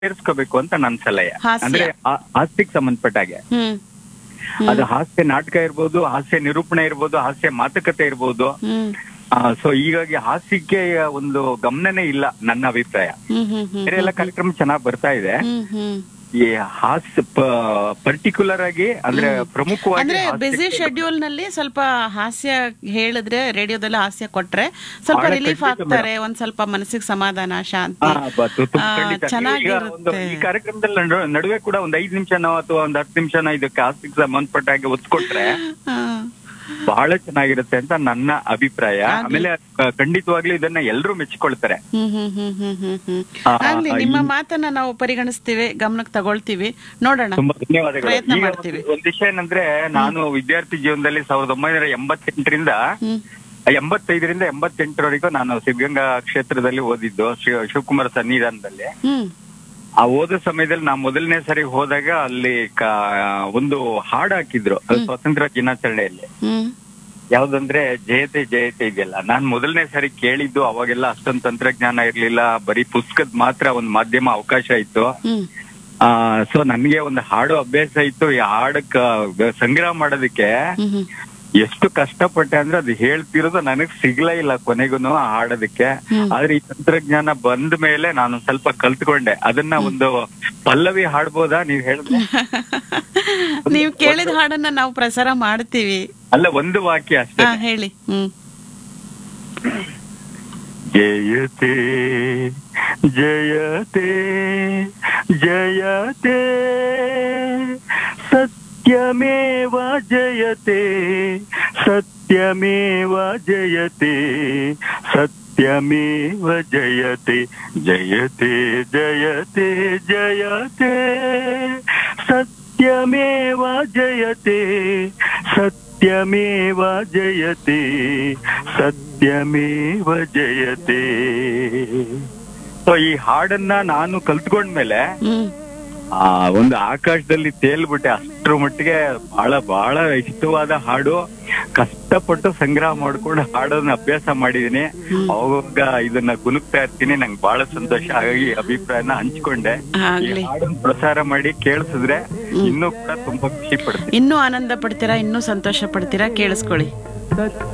ಸೇರಿಸ್ಕೋಬೇಕು ಅಂತ ನನ್ನ ಸಲಹೆ ಹಾಸ್ಯ. ಅಂದ್ರೆ ಆ- ಹಾಸ್ಯಕ್ಕೆ ಸಂಬಂಧಪಟ್ಟಾಗೆ ಹ್ಮ್ ಅದು ಹಾಸ್ಯ ನಾಟಕ ಇರ್ಬೋದು ಹಾಸ್ಯ ನಿರೂಪಣೆ ಇರ್ಬೋದು ಹಾಸ್ಯ ಮಾತುಕತೆ ಇರ್ಬೋದು ಹ್ಮ್ ಸೊ ಹೀಗಾಗಿ ಹಾಸ್ಯಕ್ಕೆ ಒಂದು ಗಮನನೇ ಇಲ್ಲ ನನ್ನ ಅಭಿಪ್ರಾಯ ಹ್ಮ್ ಹ್ಮ್ ಹ್ಮ್ ಬೇರೆ ಎಲ್ಲ ಕಾರ್ಯಕ್ರಮ ಚೆನ್ನಾಗಿ ಬರ್ತಾ ಇದೆ ಹ್ಮ್ ಹ್ಮ್ ಈ ಹಾಸ್ಯ ಪರ್ಟಿಕ್ಯುಲರ್ ಆಗಿ ಅಂದ್ರೆ ಪ್ರಮುಖವಾಗಿ ಅಂದ್ರೆ ಹಾಸ್ಯಕ್ಕೆ- ಬಿಸಿ ಶೆಡ್ಯೂಲ್ ನಲ್ಲಿ ಸ್ವಲ್ಪ ಹಾಸ್ಯ ಹೇಳಿದ್ರೆ ರೇಡಿಯೋದಲ್ಲಿ ಹಾಸ್ಯ ಕೊಟ್ರೆ ಸ್ವಲ್ಪ ಬಹಳ ರಿಲೀಫ್ ಖಂಡಿತ ಆಗ್ತಾರೆ ಒಂದ್ ಸ್ವಲ್ಪ ಮನಸ್ಸಿಗೆ ಸಮಾಧಾನ ಶಾಂತಿ ಹಾ, ಬ- ತು- ತು- ಆ, ಖಂಡಿತ. ಈಗ ಒಂದು ಚೆನ್ನಾಗಿರುತ್ತೆ ಈ ಕಾರ್ಯಕ್ರಮದಲ್ಲಿ ನಡು- ನಡುವೆ ಕೂಡ ಒಂದ್ ಐದ್ ನಿಮಿಷನೋ ಅಥವಾ ಒಂದ್ ಹತ್ತು ನಿಮಿಷನೋ ಇದಕ್ಕೆ ಹಾಸ್ಯಕ್ಕೆ ಸಂಬಂಧಪಟ್ಟ ಹಾಗೆ ಒತ್ತು ಕೊಟ್ರೆ ಆ, ಬಹಳ ಚೆನ್ನಾಗಿರುತ್ತೆ ಅಂತ ನನ್ನ ಅಭಿಪ್ರಾಯ ಆಗ್ಲಿ. ಆಮೇಲೆ ಕ- ಖಂಡಿತವಾಗ್ಲೂ ಇದನ್ನ ಎಲ್ಲರೂ ಮೆಚ್ಚಿಕೊಳ್ತಾರೆ ಹ್ಮ್ ಹ್ಮ್ ಹ್ಮ್ ಹ್ಮ್ ಹ್ಮ್ ಹ್ಮ್ ಆ, ಆಗ್ಲಿ ಆ, ನಿಮ್ಮ ಈ- ಮಾತನ್ನ ನಾವು ಪರಿಗಣಿಸ್ತೀವಿ ಗಮನಕ್ಕೆ ತಗೊಳ್ತೀವಿ ನೋಡೋಣ ತುಂಬಾ ಧನ್ಯವಾದಗಳು ಪ್ರಯತ್ನ ಈಗ ಮಾಡ್ತೀವಿ. ಒಂದು- ಒಂದ್ ವಿಷಯ ಏನಂದ್ರೆ ನಾನು ವಿದ್ಯಾರ್ಥಿ ಜೀವನದಲ್ಲಿ ಸಾವಿರದ ಒಂಬೈನೂರ ಎಂಬತ್ತೆಂಟರಿಂದ ಹ್ಮ್ ಎಂಬತ್ತೈದರಿಂದ ಎಂಬತ್ತೆಂಟರವರೆಗೂ ನಾನು ಸಿದ್ಧಗಂಗಾ ಕ್ಷೇತ್ರದಲ್ಲಿ ಓದಿದ್ದು ಶಿವ ಶಿವಕುಮಾರ ಸನ್ನಿಧಾನದಲ್ಲಿ ಹ್ಮ್ ಆ ಓದೋ ಸಮಯದಲ್ಲಿ ನಾ ಮೊದಲನೇ ಸರಿ ಹೋದಾಗ ಅಲ್ಲಿ ಕ- ಒಂದು ಹಾಡು ಹಾಕಿದ್ರು ಅದು ಸ್ವಾತಂತ್ರ್ಯ ದಿನಾಚರಣೆಯಲ್ಲಿ ಹ್ಮ್ ಯಾವ್ದಂದ್ರೆ ಜಯತೆ ಜಯತೆ ಇದೆಯಲ್ಲ ನಾನ್ ಮೊದಲನೇ ಸಾರಿ ಕೇಳಿದ್ದು ಅವಾಗೆಲ್ಲ ಅಷ್ಟೊಂದು ತಂತ್ರಜ್ಞಾನ ಇರ್ಲಿಲ್ಲ ಬರೀ ಪುಸ್ತಕದ ಮಾತ್ರ ಒಂದ್ ಮಾಧ್ಯಮ ಅವಕಾಶ ಇತ್ತು ಹ್ಮ್ ಆ ಸೊ ನನ್ಗೆ ಒಂದು ಹಾಡು ಅಭ್ಯಾಸ ಇತ್ತು ಈ ಹಾಡಕ್ಕ ಸಂಗ್ರಹ ಮಾಡೋದಕ್ಕೆ ಹ್ಮ್ ಹ್ಮ್ ಎಷ್ಟು ಕಷ್ಟಪಟ್ಟೆ ಅಂದ್ರೆ ಅದು ಹೇಳ್ತಿರೋದು ನನಗ್ ಸಿಗ್ಲೇ ಇಲ್ಲ ಕೊನೆಗೂನು ಆ ಹಾಡೋದಕ್ಕೆ ಹ್ಮ್. ಆದ್ರೆ ಈ ತಂತ್ರಜ್ಞಾನ ಬಂದ ಮೇಲೆ ನಾನು ಸ್ವಲ್ಪ ಕಲ್ತ್ಕೊಂಡೆ ಅದನ್ನ ಒಂದು ಪಲ್ಲವಿ ಹಾಡ್ಬೋದಾ ನೀವ್ ಹೇಳಿದ್ರೆ ನೀವು ಕೇಳಿದ ಹಾಡನ್ನ ನಾವು ಪ್ರಸಾರ ಮಾಡ್ತೀವಿ ಅಲ್ಲ ಒಂದು ವಾಕ್ಯ ಅಷ್ಟೇ ಹಾ ಹೇಳಿ ಹ್ಮ್ ಜಯತೆ ಜಯತೆ ಜಯತೆ ಸತ್ಯಮೇವ ಜಯತೆ ಸತ್ಯಮೇವ ಜಯತೆ ಸತ್ಯಮೇವ ಜಯತೆ ಜಯತೆ ಜಯತೆ ಜಯತೆ ಸತ್ಯಮೇವ ಜಯತೆ ಸತ್ಯಮೇವ ಜಯತೆ ಸತ್ಯಮೇವ ಜಯತೆ ಸೊ ಈ ಹಾಡನ್ನ ನಾನು ಕಲ್ತ್ಕೊಂಡ್ಮೇಲೆ ಹ್ಮ್ ಆ ಒಂದು ಆಕಾಶದಲ್ಲಿ ತೇಲ್ಬಿಟ್ಟೆ ಅಷ್ಟ್ರ ಮಟ್ಟಿಗೆ ಬಹಳ ಬಹಳ ಇಷ್ಟವಾದ ಹಾಡು ಕಷ್ಟಪಟ್ಟು ಸಂಗ್ರಹ ಮಾಡ್ಕೊಂಡು ಹಾಡೋದನ್ನ ಅಭ್ಯಾಸ ಮಾಡಿದೀನಿ ಅವಾಗ ಇದನ್ನ ಗುನುಕ್ತಾ ಇರ್ತೀನಿ ನಂಗೆ ಬಹಳ ಸಂತೋಷ ಹಾಗಾಗಿ ಅಭಿಪ್ರಾಯನ ಹಂಚ್ಕೊಂಡೆ ಈ ಆಗ್ಲಿ ಹಾಡನ್ನ ಪ್ರಸಾರ ಮಾಡಿ ಕೇಳಿಸಿದ್ರೆ ಇನ್ನೂ ಕೂಡ ತುಂಬಾ ಖುಷಿ ಪಡ್ತೀನಿ ಇನ್ನೂ ಆನಂದ ಪಡ್ತೀರಾ ಇನ್ನೂ ಸಂತೋಷ ಪಡ್ತೀರಾ ಕೇಳಿಸ್ಕೊಳ್ಳಿ